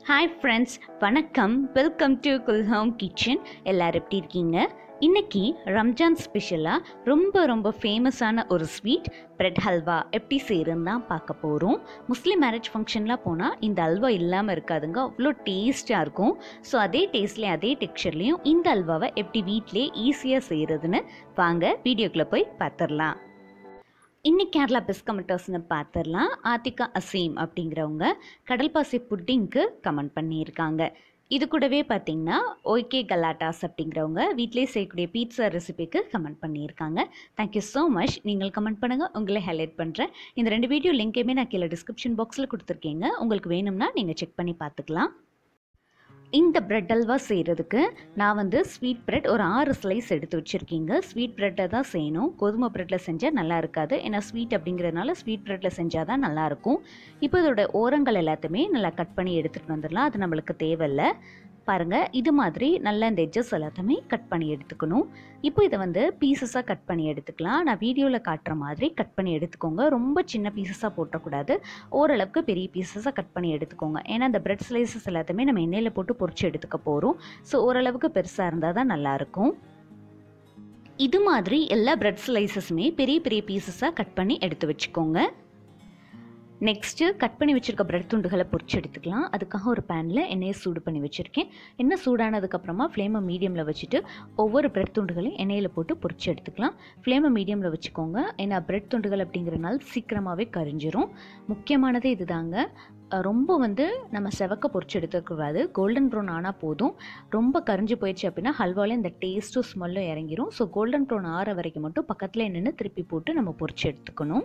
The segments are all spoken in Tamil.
ஹாய் ஃப்ரெண்ட்ஸ் வணக்கம் வெல்கம் டு குல்ஹோம் கிச்சன் எல்லாரும் எப்படி இருக்கீங்க இன்னைக்கு ரம்ஜான் ஸ்பெஷலாக ரொம்ப ரொம்ப ஃபேமஸான ஒரு ஸ்வீட் பிரெட் ஹல்வா எப்படி செய்யறதுன்னு தான் பார்க்க போகிறோம் முஸ்லீம் மேரேஜ் ஃபங்க்ஷன்லாம் போனால் இந்த அல்வா இல்லாமல் இருக்காதுங்க அவ்வளோ டேஸ்ட்டாக இருக்கும் ஸோ அதே டேஸ்ட்லேயும் அதே டெக்ஸ்சர்லேயும் இந்த அல்வாவை எப்படி வீட்டிலே ஈஸியாக செய்கிறதுன்னு வாங்க வீடியோக்குள்ளே போய் பார்த்துடலாம் இன்னைக்கு கேரளா பெஸ்கமெண்டர்ஸ்னு பார்த்துடலாம் ஆத்திகா அசீம் அப்படிங்கிறவங்க கடல்பாசி புட்டிங்க்கு கமெண்ட் பண்ணியிருக்காங்க இது கூடவே பார்த்தீங்கன்னா ஓகே கலாட்டாஸ் அப்படிங்கிறவங்க வீட்டிலே செய்யக்கூடிய பீட்சா ரெசிபிக்கு கமெண்ட் பண்ணியிருக்காங்க தேங்க்யூ ஸோ மச் நீங்கள் கமெண்ட் பண்ணுங்கள் உங்களை ஹைலைட் பண்ணுறேன் இந்த ரெண்டு வீடியோ லிங்க்கையுமே நான் கீழே டிஸ்கிரிப்ஷன் பாக்ஸில் கொடுத்துருக்கீங்க உங்களுக்கு வேணும்னா நீங்கள் செக் பண்ணி பார்த்துக்கலாம் இந்த பிரெட் அல்வா செய்கிறதுக்கு நான் வந்து ஸ்வீட் பிரெட் ஒரு ஆறு ஸ்லைஸ் எடுத்து வச்சுருக்கீங்க ஸ்வீட் ப்ரெட்டை தான் செய்யணும் கோதுமை ப்ரெட்டில் செஞ்சால் நல்லா இருக்காது ஏன்னா ஸ்வீட் அப்படிங்கிறதுனால ஸ்வீட் ப்ரெட்டில் செஞ்சால் தான் நல்லாயிருக்கும் இப்போ இதோட ஓரங்கள் எல்லாத்தையுமே நல்லா கட் பண்ணி எடுத்துகிட்டு வந்துடலாம் அது நம்மளுக்கு தேவையில்லை பாருங்கள் இது மாதிரி நல்லா இந்த எட்ஜஸ் எல்லாத்தையுமே கட் பண்ணி எடுத்துக்கணும் இப்போ இதை வந்து பீசஸாக கட் பண்ணி எடுத்துக்கலாம் நான் வீடியோவில் காட்டுற மாதிரி கட் பண்ணி எடுத்துக்கோங்க ரொம்ப சின்ன பீசஸாக போட்டக்கூடாது ஓரளவுக்கு பெரிய பீசஸாக கட் பண்ணி எடுத்துக்கோங்க ஏன்னா இந்த பிரெட் ஸ்லைசஸ் எல்லாத்தையுமே நம்ம எண்ணெயில் போட்டு பொரிச்சு எடுத்துக்க போகிறோம் ஸோ ஓரளவுக்கு பெருசாக இருந்தால் தான் நல்லாயிருக்கும் இது மாதிரி எல்லா பிரெட் ஸ்லைசஸுமே பெரிய பெரிய பீசஸாக கட் பண்ணி எடுத்து வச்சுக்கோங்க நெக்ஸ்ட்டு கட் பண்ணி வச்சுருக்க பிரெட் துண்டுகளை பொரிச்சு எடுத்துக்கலாம் அதுக்காக ஒரு பேனில் எண்ணெயை சூடு பண்ணி வச்சுருக்கேன் எண்ணெய் சூடானதுக்கப்புறமா ஃப்ளேமை மீடியமில் வச்சுட்டு ஒவ்வொரு பிரெட் துண்டுகளையும் எண்ணெயில் போட்டு பொரிச்சு எடுத்துக்கலாம் ஃப்ளேமை மீடியமில் வச்சுக்கோங்க ஏன்னா பிரெட் துண்டுகள் அப்படிங்கிறனால சீக்கிரமாகவே கரிஞ்சிரும் முக்கியமானது இதுதாங்க ரொம்ப வந்து நம்ம செவக்க பொரிச்சு எடுத்துக்கூடாது கோல்டன் ப்ரௌன் ஆனால் போதும் ரொம்ப கரிஞ்சு போயிடுச்சு அப்படின்னா ஹல்வாவில் இந்த டேஸ்ட்டும் ஸ்மெல்லும் இறங்கிரும் ஸோ கோல்டன் ப்ரௌன் ஆற வரைக்கும் மட்டும் பக்கத்தில் நின்று திருப்பி போட்டு நம்ம பொரிச்சு எடுத்துக்கணும்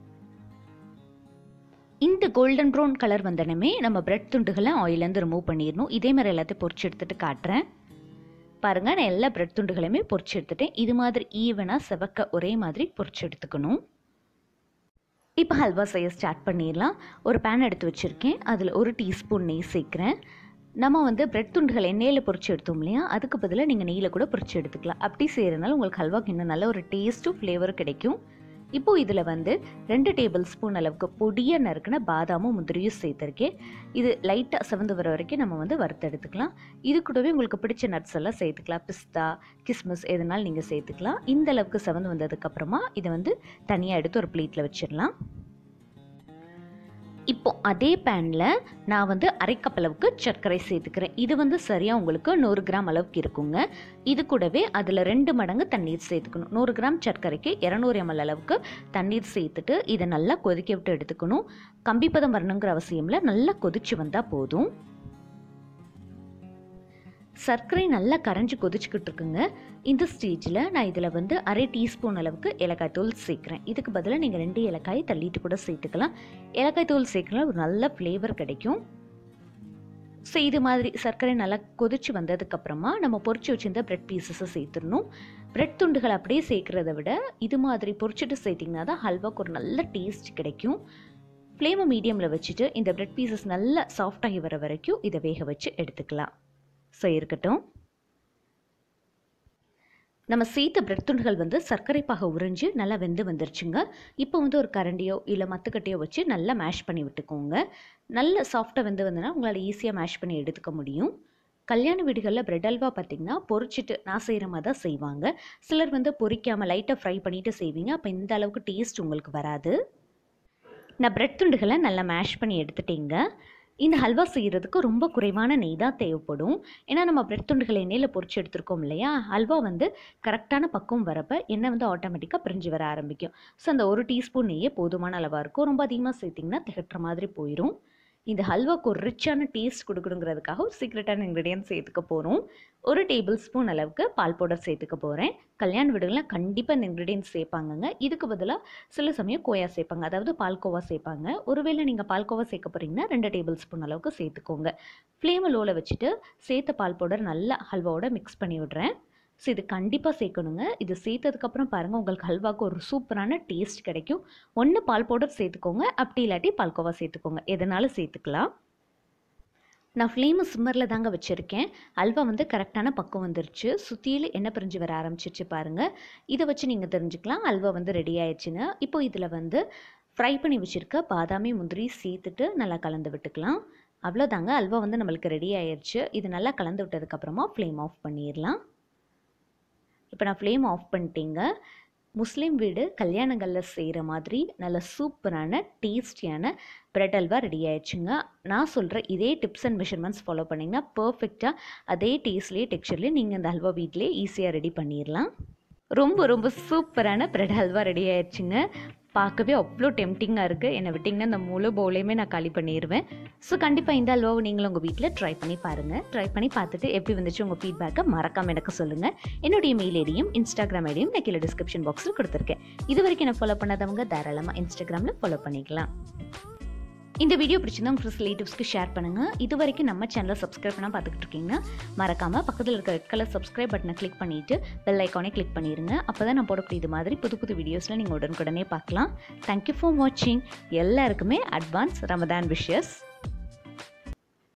இந்த கோல்டன் ப்ரௌன் கலர் வந்தனமே நம்ம பிரெட் துண்டுகளை ஆயிலேருந்து ரிமூவ் பண்ணிடணும் இதே மாதிரி எல்லாத்தையும் பொரிச்சு எடுத்துகிட்டு காட்டுறேன் பாருங்கள் நான் எல்லா பிரெட் துண்டுகளையுமே பொரிச்சு எடுத்துட்டேன் இது மாதிரி ஈவனாக செவக்க ஒரே மாதிரி பொரிச்சு எடுத்துக்கணும் இப்போ ஹல்வா செய்ய ஸ்டார்ட் பண்ணிடலாம் ஒரு பேன் எடுத்து வச்சுருக்கேன் அதில் ஒரு டீஸ்பூன் நெய் சேர்க்குறேன் நம்ம வந்து பிரெட் துண்டுகள் எண்ணெயில் பொரிச்சு எடுத்தோம் இல்லையா அதுக்கு பதிலாக நீங்கள் நெய்யில் கூட பொரிச்சு எடுத்துக்கலாம் அப்படி செய்கிறதுனால உங்களுக்கு ஹல்வாக்கு இன்னும் நல்ல ஒரு டேஸ்ட்டும் ஃப்ளேவரும் கிடைக்கும் இப்போ இதில் வந்து ரெண்டு டேபிள் ஸ்பூன் அளவுக்கு பொடியாக நறுக்கின பாதாமும் முந்திரியும் சேர்த்துருக்கேன் இது லைட்டாக செவந்து வர வரைக்கும் நம்ம வந்து வறுத்தெடுத்துக்கலாம் இது கூடவே உங்களுக்கு பிடிச்ச நட்ஸ் எல்லாம் சேர்த்துக்கலாம் பிஸ்தா கிஸ்மிஸ் எதுனாலும் நீங்கள் சேர்த்துக்கலாம் இந்த அளவுக்கு செவந்து வந்ததுக்கப்புறமா இதை வந்து தனியாக எடுத்து ஒரு பிளேட்டில் வச்சிடலாம் இப்போ அதே பேனில் நான் வந்து அரை கப் அளவுக்கு சர்க்கரை சேர்த்துக்கிறேன் இது வந்து சரியாக உங்களுக்கு நூறு கிராம் அளவுக்கு இருக்குங்க இது கூடவே அதில் ரெண்டு மடங்கு தண்ணீர் சேர்த்துக்கணும் நூறு கிராம் சர்க்கரைக்கு இரநூறு எம்எல் அளவுக்கு தண்ணீர் சேர்த்துட்டு இதை நல்லா கொதிக்க விட்டு எடுத்துக்கணும் கம்பிப்பதம் வரணுங்கிற அவசியமில் நல்லா கொதிச்சு வந்தால் போதும் சர்க்கரை நல்லா கரைஞ்சி கொதிச்சுக்கிட்டு இருக்குங்க இந்த ஸ்டேஜில் நான் இதில் வந்து அரை டீஸ்பூன் அளவுக்கு ஏலக்காய் தூள் சேர்க்குறேன் இதுக்கு பதிலாக நீங்கள் ரெண்டு ஏலக்காய் தள்ளிட்டு கூட சேர்த்துக்கலாம் ஏலக்காய் தூள் சேர்க்கலாம் ஒரு நல்ல ஃப்ளேவர் கிடைக்கும் ஸோ இது மாதிரி சர்க்கரை நல்லா கொதிச்சு வந்ததுக்கப்புறமா நம்ம பொரிச்சு வச்சிருந்த பிரெட் பீசஸை சேர்த்துடணும் பிரெட் துண்டுகள் அப்படியே சேர்க்குறத விட இது மாதிரி பொரிச்சிட்டு சேர்த்திங்கன்னா தான் ஹல்வாக்கு ஒரு நல்ல டேஸ்ட் கிடைக்கும் ஃப்ளேமை மீடியமில் வச்சுட்டு இந்த பிரெட் பீசஸ் நல்லா சாஃப்டாகி வர வரைக்கும் இதை வேக வச்சு எடுத்துக்கலாம் ஸோ இருக்கட்டும் நம்ம சேர்த்த பிரெட் துண்டுகள் வந்து சர்க்கரை பாக உறிஞ்சு நல்லா வெந்து வந்துருச்சுங்க இப்போ வந்து ஒரு கரண்டியோ இல்லை மத்துக்கட்டையோ வச்சு நல்லா மேஷ் பண்ணி விட்டுக்கோங்க நல்ல சாஃப்டாக வெந்து வந்ததுன்னா உங்களால் ஈஸியாக மேஷ் பண்ணி எடுத்துக்க முடியும் கல்யாண வீடுகளில் பிரெட் அல்வா பார்த்திங்கன்னா பொரிச்சிட்டு நான் செய்கிற மாதிரி தான் செய்வாங்க சிலர் வந்து பொரிக்காமல் லைட்டாக ஃப்ரை பண்ணிவிட்டு செய்வீங்க அப்போ இந்த அளவுக்கு டேஸ்ட் உங்களுக்கு வராது நான் பிரெட் துண்டுகளை நல்லா மேஷ் பண்ணி எடுத்துட்டேங்க இந்த ஹல்வா செய்கிறதுக்கு ரொம்ப குறைவான நெய் தான் தேவைப்படும் ஏன்னா நம்ம பிரெட் துண்டுகளை எண்ணெயில் பொரிச்சு எடுத்துருக்கோம் இல்லையா ஹல்வா வந்து கரெக்டான பக்குவம் வரப்போ எண்ணெய் வந்து ஆட்டோமேட்டிக்காக பிரிஞ்சு வர ஆரம்பிக்கும் ஸோ அந்த ஒரு டீஸ்பூன் நெய்யே போதுமான அளவாக இருக்கும் ரொம்ப அதிகமாக சேர்த்திங்கன்னா திகட்டுற மாதிரி போயிடும் இந்த ஹல்வாக்கு ஒரு ரிச்சான டேஸ்ட் கொடுக்கணுங்கிறதுக்காக ஒரு சீக்ரெட்டான இன்க்ரீடியன்ட் சேர்த்துக்க போகிறோம் ஒரு டேபிள் ஸ்பூன் அளவுக்கு பால் பவுடர் சேர்த்துக்க போகிறேன் கல்யாண வீடுகளில் கண்டிப்பாக இந்த இன்க்ரீடியன்ட் சேர்ப்பாங்கங்க இதுக்கு பதிலாக சில சமயம் கோயா சேர்ப்பாங்க அதாவது பால்கோவா சேர்ப்பாங்க ஒருவேளை நீங்கள் பால்கோவா சேர்க்க போகிறீங்கன்னா ரெண்டு டேபிள் ஸ்பூன் அளவுக்கு சேர்த்துக்கோங்க ஃப்ளேமை லோவில் வச்சுட்டு சேர்த்த பால் பவுடர் நல்லா ஹல்வாவோட மிக்ஸ் பண்ணி விடுறேன் ஸோ இது கண்டிப்பாக சேர்க்கணுங்க இது சேர்த்ததுக்கப்புறம் பாருங்கள் உங்களுக்கு ஹல்வாக்கு ஒரு சூப்பரான டேஸ்ட் கிடைக்கும் ஒன்று பால் பவுடர் சேர்த்துக்கோங்க அப்படி இல்லாட்டி பால்கோவா சேர்த்துக்கோங்க எதனாலும் சேர்த்துக்கலாம் நான் ஃப்ளேமு சிம்மரில் தாங்க வச்சுருக்கேன் அல்வா வந்து கரெக்டான பக்கம் வந்துருச்சு சுற்றியில் எண்ணெய் பிரிஞ்சு வர ஆரம்பிச்சிருச்சு பாருங்கள் இதை வச்சு நீங்கள் தெரிஞ்சுக்கலாம் அல்வா வந்து ரெடி ஆயிடுச்சுன்னு இப்போ இதில் வந்து ஃப்ரை பண்ணி வச்சுருக்க பாதாமி முந்திரி சேர்த்துட்டு நல்லா கலந்து விட்டுக்கலாம் அவ்வளோதாங்க அல்வா வந்து நம்மளுக்கு ரெடி ஆயிடுச்சு இது நல்லா கலந்து விட்டதுக்கப்புறமா ஃப்ளேம் ஆஃப் பண்ணிடலாம் இப்போ நான் ஃப்ளேம் ஆஃப் பண்ணிட்டேங்க முஸ்லீம் வீடு கல்யாணங்களில் செய்கிற மாதிரி நல்ல சூப்பரான டேஸ்டியான பிரெட் அல்வா ரெடி ஆயிடுச்சுங்க நான் சொல்கிற இதே டிப்ஸ் அண்ட் மெஷர்மெண்ட்ஸ் ஃபாலோ பண்ணிங்கன்னா பர்ஃபெக்டாக அதே டேஸ்ட்லேயே டெக்ஸ்சர்லேயே நீங்கள் இந்த அல்வா வீட்டிலே ஈஸியாக ரெடி பண்ணிடலாம் ரொம்ப ரொம்ப சூப்பரான பிரெட் ஹல்வா ரெடி ஆயிடுச்சுங்க பார்க்கவே அவ்வளோ டெம்டிங்காக இருக்குது என்னை விட்டிங்கன்னா இந்த முழு பவுலையுமே நான் காலி பண்ணிடுவேன் ஸோ கண்டிப்பாக இந்த அல்வாவை நீங்களும் உங்கள் வீட்டில் ட்ரை பண்ணி பாருங்கள் ட்ரை பண்ணி பார்த்துட்டு எப்படி வந்துச்சு உங்கள் ஃபீட்பேக்கை மறக்காமல் எனக்கு சொல்லுங்கள் என்னுடைய மெயில் ஐடியும் இன்ஸ்டாகிராம் ஐடியும் நான் கீழே டிஸ்கிரிப்ஷன் பாக்ஸில் கொடுத்துருக்கேன் இது வரைக்கும் என்ன ஃபாலோ பண்ணாதவங்க தாராளமாக இன்ஸ்டாகிராமில் ஃபாலோ பண்ணிக்கலாம் இந்த வீடியோ பிடிச்சிருந்தா உங்கள் ரிலேட்டிவ்ஸ்க்கு ஷேர் பண்ணுங்கள் இது வரைக்கும் நம்ம சேனலை சப்ஸ்கிரைப் பண்ணால் பார்த்துக்கிட்டு இருக்கீங்கன்னா மறக்காமல் பக்கத்தில் இருக்க ரெட் கலர் சப்ஸ்கிரைப் பட்டனை கிளிக் பண்ணிவிட்டு பெல் ஐக்கானே கிளிக் பண்ணிடுங்க அப்போ தான் நான் போடக்கூடிய இது மாதிரி புது புது வீடியோஸில் நீங்கள் உடனுக்குடனே பார்க்கலாம் தேங்க்யூ ஃபார் வாட்சிங் எல்லாருக்குமே அட்வான்ஸ் ரமதான் விஷஸ்